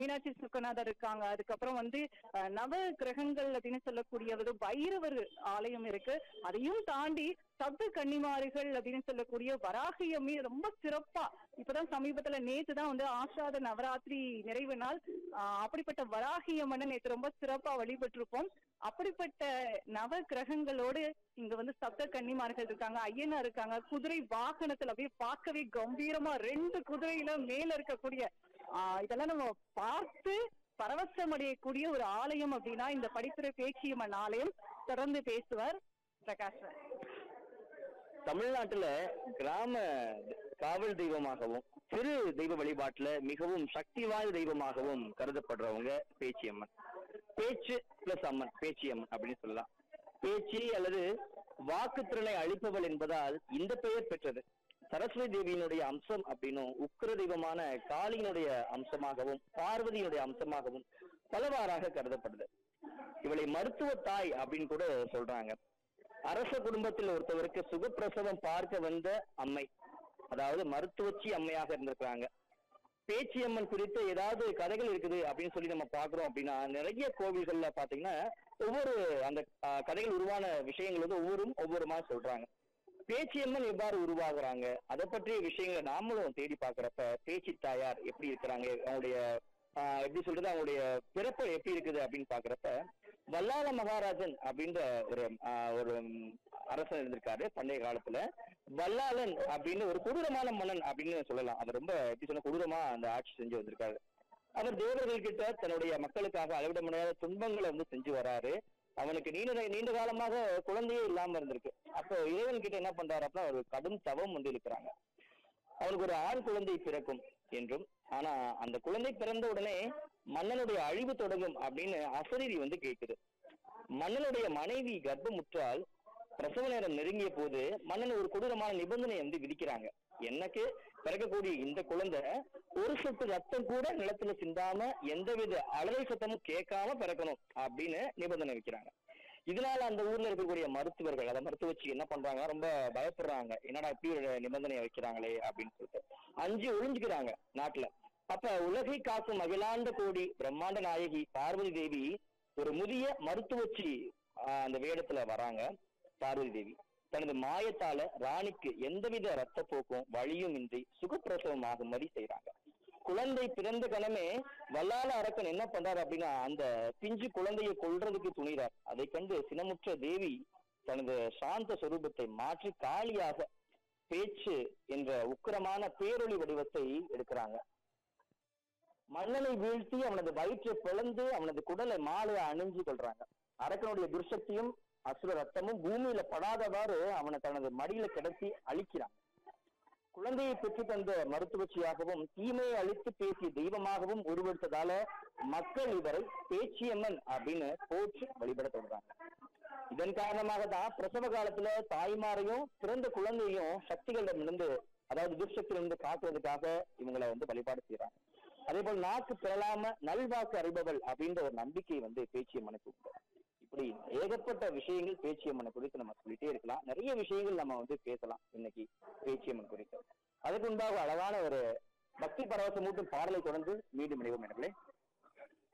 மீனாட்சி சுக்கநாதர் இருக்காங்க அதுக்கப்புறம் வந்து அஹ், நவ கிரகங்கள் அப்படின்னு சொல்லக்கூடிய ஒரு பைரவர் ஆலயம் இருக்கு அதையும் தாண்டி சப்த கன்னிமார்கள் அப்படின்னு சொல்லக்கூடிய வராகியமே ரொம்ப சிறப்பா இப்பதான் சமீபத்துல நேத்து தான் வந்து ஆஷாத நவராத்திரி நிறைவு நாள் ஆஹ், அப்படிப்பட்ட வராகியம்மனை நேத்து ரொம்ப சிறப்பா வழிபட்டிருப்போம் அப்படிப்பட்ட நவ கிரகங்களோடு இங்க வந்து சப்த கன்னிமார்கள் இருக்காங்க ஐயனா இருக்காங்க குதிரை வாகனத்துல அப்படியே பார்க்கவே கம்பீரமா ரெண்டு குதிரையில மேல இருக்கக்கூடிய ஆஹ் இதெல்லாம் நம்ம பார்த்து பரவசம் அடையக்கூடிய ஒரு ஆலயம் அப்படின்னா இந்த படித்துறை பேச்சியம்மன் ஆலயம் தொடர்ந்து பேசுவார் பிரகாஷ் ராஜ். தமிழ்நாட்டுல கிராம காவல் தெய்வமாகவும் சிறு தெய்வ வழிபாட்டுல மிகவும் சக்தி வாய்ந்த தெய்வமாகவும் கருதப்படுறவங்க பேச்சியம்மன் பேச்சு பிளஸ் அம்மன் பேச்சியம்மன் அப்படின்னு சொல்லலாம் பேச்சு அல்லது வாக்குத்திறனை அளிப்பவள் என்பதால் இந்த பெயர் பெற்றது சரஸ்வதி தேவியினுடைய அம்சம் அப்படின்னும் உக்கிர தெய்வமான காளியினுடைய அம்சமாகவும் பார்வதியினுடைய அம்சமாகவும் பலவாறாக கருதப்படுது இவளை மருத்துவ தாய் அப்படின்னு கூட சொல்றாங்க அரச குடும்பத்தில் ஒருத்தவருக்கு சுகப்பிரசவம் பார்க்க வந்த அம்மை அதாவது மருத்துவச்சி அம்மையாக இருந்திருக்கிறாங்க பேச்சியம்மன் குறித்து ஏதாவது கதைகள் இருக்குது அப்படின்னு சொல்லி நம்ம பாக்குறோம் அப்படின்னா நிறைய கோவில்கள்ல பாத்தீங்கன்னா ஒவ்வொரு அந்த ஆஹ், கதைகள் உருவான விஷயங்கள் வந்து ஒவ்வொரும் ஒவ்வொரு மாதிரி சொல்றாங்க பேச்சியம்மன் எவ்வாறு உருவாகுறாங்க அதை பற்றிய விஷயங்களை நாமளும் தேடி பார்க்கறப்ப பேச்சு தாயார் எப்படி இருக்கிறாங்க அவங்களுடைய ஆஹ், எப்படி சொல்றது அவங்களுடைய பிறப்பு எப்படி இருக்குது அப்படின்னு பாக்குறப்ப வல்லாள மகாராஜன் அப்படின்ற ஒரு ஆஹ், ஒரு ம், அரசன் இருந்திருக்காரு பண்டைய காலத்துல வல்லாளன் அப்படின்னு ஒரு கொடூரமான மன்னன் அப்படின்னு சொல்லலாம் அவர் ரொம்ப எப்படி சொன்ன கொடூரமா அந்த ஆட்சி செஞ்சு வந்திருக்காரு அவர் தேவர்கள் கிட்ட தன்னுடைய மக்களுக்காக அளவிட முடியாத துன்பங்களை வந்து செஞ்சு வராரு அவனுக்கு நீண்ட நீண்ட காலமாக குழந்தையே இல்லாம இருந்திருக்கு அப்போ இறைவன் கிட்ட என்ன பண்றாரு அப்படின்னா ஒரு கடும் தவம் வந்து இருக்கிறாங்க அவனுக்கு ஒரு ஆண் குழந்தை பிறக்கும் என்றும் ஆனா அந்த குழந்தை பிறந்த உடனே மன்னனுடைய அழிவு தொடங்கும் அப்படின்னு அசரீரி வந்து கேட்குது மன்னனுடைய மனைவி கர்ப்பமுற்றால் பிரசவ நேரம் நெருங்கிய போது மன்னன் ஒரு கொடூரமான நிபந்தனை வந்து விதிக்கிறாங்க எனக்கு பிறக்கக்கூடிய இந்த குழந்தை ஒரு சொட்டு ரத்தம் கூட நிலத்துல சிந்தாம எந்தவித அலறல் சத்தமும் கேட்காம பிறக்கணும் அப்படின்னு நிபந்தனை வைக்கிறாங்க இதனால அந்த ஊர்ல இருக்கக்கூடிய மருத்துவர்கள் அதை மருத்துவச்சி என்ன பண்றாங்க ரொம்ப பயப்படுறாங்க என்னடா இப்படி ஒரு நிபந்தனையை வைக்கிறாங்களே அப்படின்னு சொல்லிட்டு அஞ்சு ஒளிஞ்சுக்கிறாங்க நாட்டுல அப்ப உலகை காக்கும் அகிலாண்ட கோடி பிரம்மாண்ட நாயகி பார்வதி தேவி ஒரு முதிய மருத்துவச்சி ஆஹ், அந்த வேடத்துல வராங்க பார்வதி தேவி தனது மாயத்தால ராணிக்கு எந்தவித ரத்தப்போக்கும் வழியும் இன்றி சுகப்பிரசவம் ஆகும்படி செய்றாங்க குழந்தை பிறந்த கணமே வல்லால அரக்கன் என்ன பண்றாரு அப்படின்னா அந்த பிஞ்சு குழந்தையை கொல்றதுக்கு துணிறார் அதை கண்டு சினமுற்ற தேவி தனது சாந்த சொரூபத்தை மாற்றி காளியாக பேச்சு என்ற உக்கிரமான பேரொளி வடிவத்தை எடுக்கிறாங்க மன்னனை வீழ்த்தி அவனது வயிற்றை பிளந்து அவனது குடலை மாலையை அணிஞ்சு கொள்றாங்க அரக்கனுடைய துர்சக்தியும் அசுர ரத்தமும் பூமியில படாதவாறு அவனை தனது மடியில கிடத்தி அழிக்கிறான் குழந்தையை பெற்று தந்த மருத்துவச்சியாகவும் தீமையை அழித்து பேசிய தெய்வமாகவும் உருவெடுத்ததால மக்கள் இவரை பேச்சியம்மன் அப்படின்னு போற்றி வழிபட தொடர்றாங்க இதன் காரணமாக தான் பிரசவ காலத்துல தாய்மாரையும் பிறந்த குழந்தையும் சக்திகளிடமிருந்து அதாவது துர்சக்தியிலிருந்து காக்குறதுக்காக இவங்களை வந்து வழிபாடு செய்யறாங்க அதே போல் நாக்கு பிறலாம நல்வாக்கு அறிபவள் அப்படின்ற ஒரு நம்பிக்கை வந்து பேச்சியம்மனுக்கு உண்டு இப்படி ஏகப்பட்ட விஷயங்கள் பேச்சியம்மனை குறித்து நம்ம சொல்லிட்டே இருக்கலாம் நிறைய விஷயங்கள் நம்ம வந்து பேசலாம் இன்னைக்கு பேச்சியம்மன் குறித்து அதுக்கு முன்பாக அழகான ஒரு பக்தி பரவசமூட்டும் பாடலை தொடர்ந்து மீண்டும் இணைவோம் எனங்களே